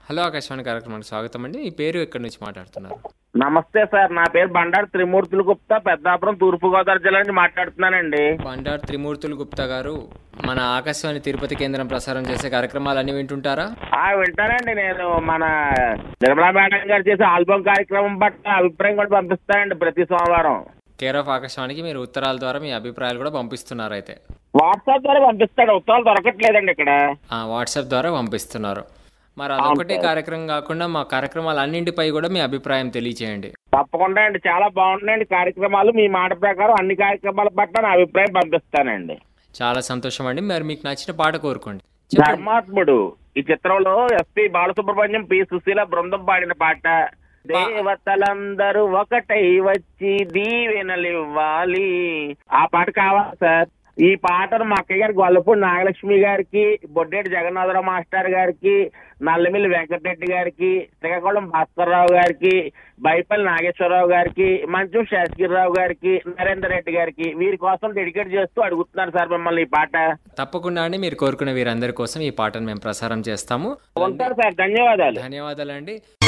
hello Akashvani కార్యక్రమానికి స్వాగతం అండి మీ పేరు ఎక్కడి నుంచి మాట్లాడుతున్నారు నమస్తే సార్ నా పేరు బండారు త్రిమూర్తులు గుప్తా పెద్దాపురం తూర్పుగోదావరి జిల్లా నుంచి మాట్లాడుతున్నానండి బండారు త్రిమూర్తులు గుప్తా గారు మన ఆకాశవాణి తిరుపతి కేంద్రం ప్రసారం చేసే కార్యక్రమాలన్నీ వింటుంటారా ఆ వింటానండి నేను మన నిర్మలా మేడం గారు చేసే ఆల్బమ్ కార్యక్రమం పట్ల అభిప్రాయం కూడా పంపిస్తానండి ప్రతి సోమవారం కేర్ ఆఫ్ ఆకాశవాణికి మీరు ఉత్తరాల ద్వారా మీ అభిప్రాయాలు కూడా పంపిస్తున్నారు అయితే వాట్సాప్ ద్వారా పంపిస్తాడు ఉత్తరాలు దొరకట్లేదండి ఇక్కడ ఆ, వాట్సాప్ ద్వారా పంపిస్తున్నారు మరి అదొకటి కార్యక్రమం కాకుండా మా కార్యక్రమాలు అన్నింటిపై కూడా మీ అభిప్రాయం తెలియచేయండి తప్పకుండా అండి చాలా బాగున్నాయండి కార్యక్రమాలు మీ మాట ప్రకారం అన్ని కార్యక్రమాల పట్ల నా అభిప్రాయం పంపిస్తానండి చాలా సంతోషం అండి మరి మీకు నచ్చిన పాట కోరుకోండి చెప్పండి ధర్మాత్ముడు ఈ చిత్రంలో ఎస్పి బాలసుబ్రహ్మణ్యం పి సుశీల బృందం పాడిన పాట దేవతలందరూ ఒకటై వచ్చి దీవెనలివ్వాలి ఆ పాట కావాలి సార్ ఈ పాటను మా అక్కయ్య గారికి గొల్లపూడి నాగలక్ష్మి గారికి బొడ్డేటి జగన్నాథరావు మాస్టర్ గారికి నల్లమిల్లి వెంకటరెడ్డి గారికి శ్రీకాకుళం భాస్కర్రావు గారికి బైపల్లి నాగేశ్వరరావు గారికి మంచం శాసగిరిరావు గారికి నరేందర్ రెడ్డి గారికి వీరి కోసం డెడికేట్ చేస్తూ అడుగుతున్నారు సార్ మిమ్మల్ని ఈ పాట తప్పకుండా అండి మీరు కోరుకున్న వీరందరి కోసం ఈ పాటను మేము ప్రసారం చేస్తాము ఉంటారు సార్ ధన్యవాదాలు ధన్యవాదాలండి